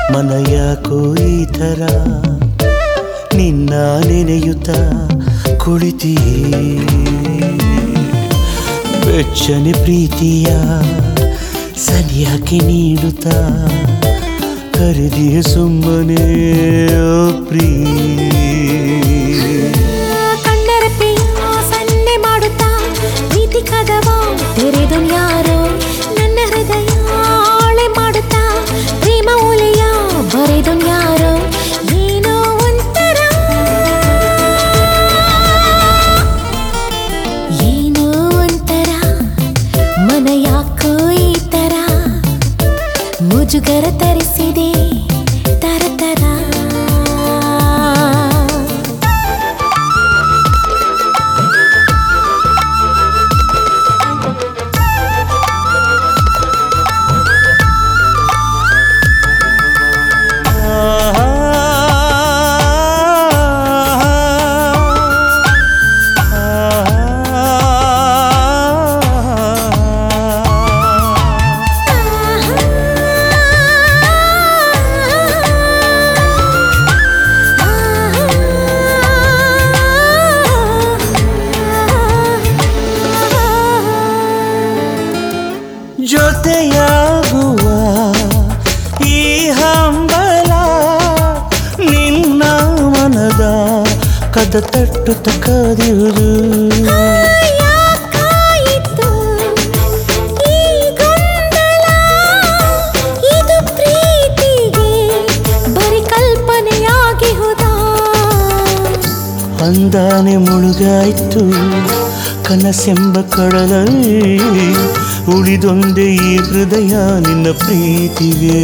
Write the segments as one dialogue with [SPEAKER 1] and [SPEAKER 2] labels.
[SPEAKER 1] ಮನ ಯಾಕೋ ಈ ಥರ ನಿನ್ನ ನೆನೆಯುತ್ತ ಕುಳಿತಿಯೇ ಬೆಚ್ಚನೆ ಪ್ರೀತಿಯ ಸನಿಯಾಕೆ ನೀಡುತ್ತ ಕರೆದಿಯ ಸುಮ್ಮನೆ ಓ ಪ್ರೀ
[SPEAKER 2] ಕಣ್ಣರಪೆಯ ಸನ್ನೆ ಮಾಡುತ್ತಾ ಪ್ರೀತಿ ಕದವ ತೆರೆದನ್ಯಾರೋ ನನ್ನ ಹೃದಯ ಆಳೆ ಮಾಡುತ್ತಾ ಪ್ರೇಮ ಒಲೆಯ ಬರೆದನ್ಯಾರೋ ಏನೋ ಒಂಥರ ಏನೋ ಒಂಥರ ಮನ ಯಾಕೋ ಈ ತರ ಮುಜುಗರ ತರಿಸಿದೆ ತರ ತರ
[SPEAKER 1] ಜೊತೆಯಾಗುವ ಈ ಹಂಬಲ ನಿನ್ನ ಮನದ ಕದ ತಟ್ಟುತ್ತ ಕಾದಿರುವುದು
[SPEAKER 2] ಯಾಕಾಯಿತು ಈ ಗೊಂದಲ? ಇದು ಪ್ರೀತಿಗೆ ಬರೀ ಕಲ್ಪನೆಯಾಗಿ ಹೋದ
[SPEAKER 1] ಅಂದಾನೆ ಮುಳುಗಾಯ್ತು ಕನಸೆಂಬ ಕಡಲಲ್ಲಿ ಉಳಿದೊಂದೇ ಈ ಹೃದಯ ನಿನ್ನ ಪ್ರೀತಿಗೆ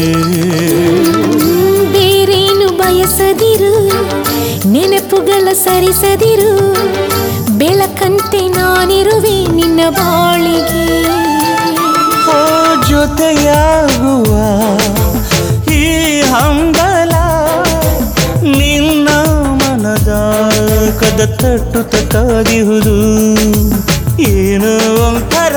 [SPEAKER 2] ಬೇರೇನು ಬಯಸದಿರು ನೆನಪುಗಳ ಸರಿಸದಿರು ಬೆಳಕಂತೆ ನಾನಿರುವೆ ನಿನ್ನ ಬಾಳಿಗೆ
[SPEAKER 1] ಓ ಜೊತೆಯಾಗುವ ಈ ಹಂಬಲ ನಿನ್ನ ಮನದ ಕದ ತಟ್ಟುತ್ತ ಕಾದಿಹುದು ಏನೋ ಒಂಥರ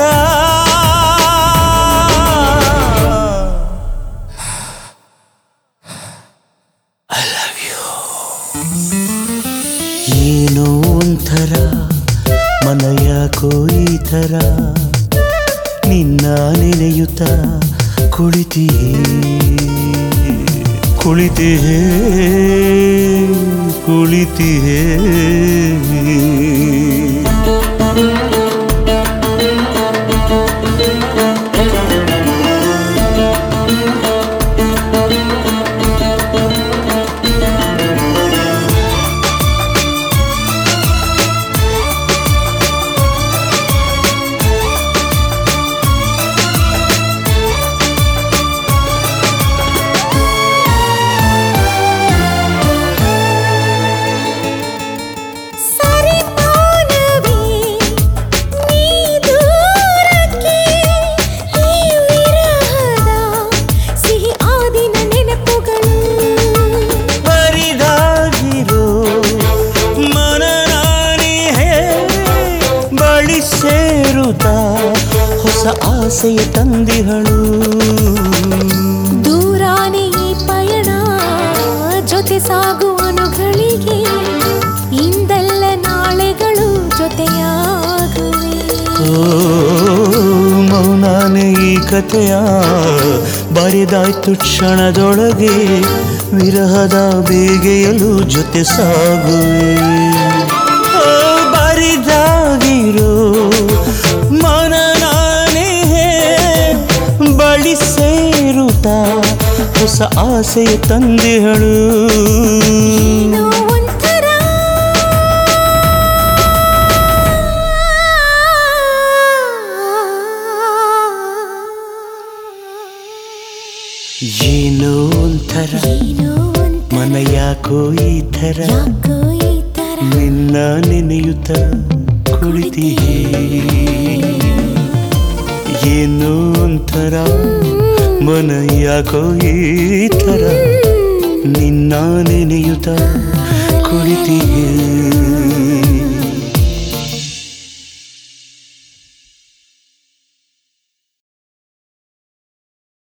[SPEAKER 1] ಏನೋ ಒಂಥರ ಮನ ಯಾಕೋ ಈ ಥರ ನಿನ್ನ ನೆನೆಯುತ್ತ ಕುಳಿತಿಯೇ ಕುಳಿತಿಯೇ ಕುಳಿತಿಯೇ
[SPEAKER 2] ಸರಿಮಾನವೇ ನೀ ದೂರಕ್ಕೆ ಈ ವಿರಹದ ಸಿಹಿ ಆದಿನ ನೆನಪುಗಳು
[SPEAKER 1] ಬರಿದಾಗಿರೋ ಮನನಾನಿಹೇ ಬಳಿ ಸೇರುತ್ತ ಹೊಸ ಆಸೆಯ ತಂದಿಹಳು
[SPEAKER 2] ದೂರಾನೆ ಈ ಪಯಣ ಜೊತೆ ಸಾಗುವನುಗಳಿಗೆ ಇಂದೆಲ್ಲ ನಾಳೆಗಳು ಜೊತೆಯಾಗುವೆ
[SPEAKER 1] ಓ ಮೌನಾನೆ ಈ ಕಥೆಯ ಬರಿದಾಯ್ತು ಕ್ಷಣದೊಳಗೆ ವಿರಹದ ಬೇಗೆಯಲು ಜೊತೆ ಸಾಗುವೆ ಓ ಬರಿದಾಗಿರೋ ಮನ ನಾನೇ ಬಳಿ ಸೇರುತ್ತಾ ಹೊಸ ಆಸೆಯ ತಂದೆಗಳು
[SPEAKER 2] ಏನೋ ಒಂಥರ
[SPEAKER 1] ಏನೋ ಒಂಥರ
[SPEAKER 2] ಏನೋ ಒಂಥರ
[SPEAKER 1] ಮನ ಯಾಕೋ ಈ ಥರ
[SPEAKER 2] ಯಾಕೋ ಈ ತರ
[SPEAKER 1] ನಿನ್ನ ನೆನೆಯುತ್ತ ಕುಳಿತಿಯೇ ಏನೋ ಒಂಥರ ಮನ ಯಾಕೋ ಈ ಥರ ನಿನ್ನ ನೆನೆಯುತ್ತ ಕುಳಿತಿಯೇ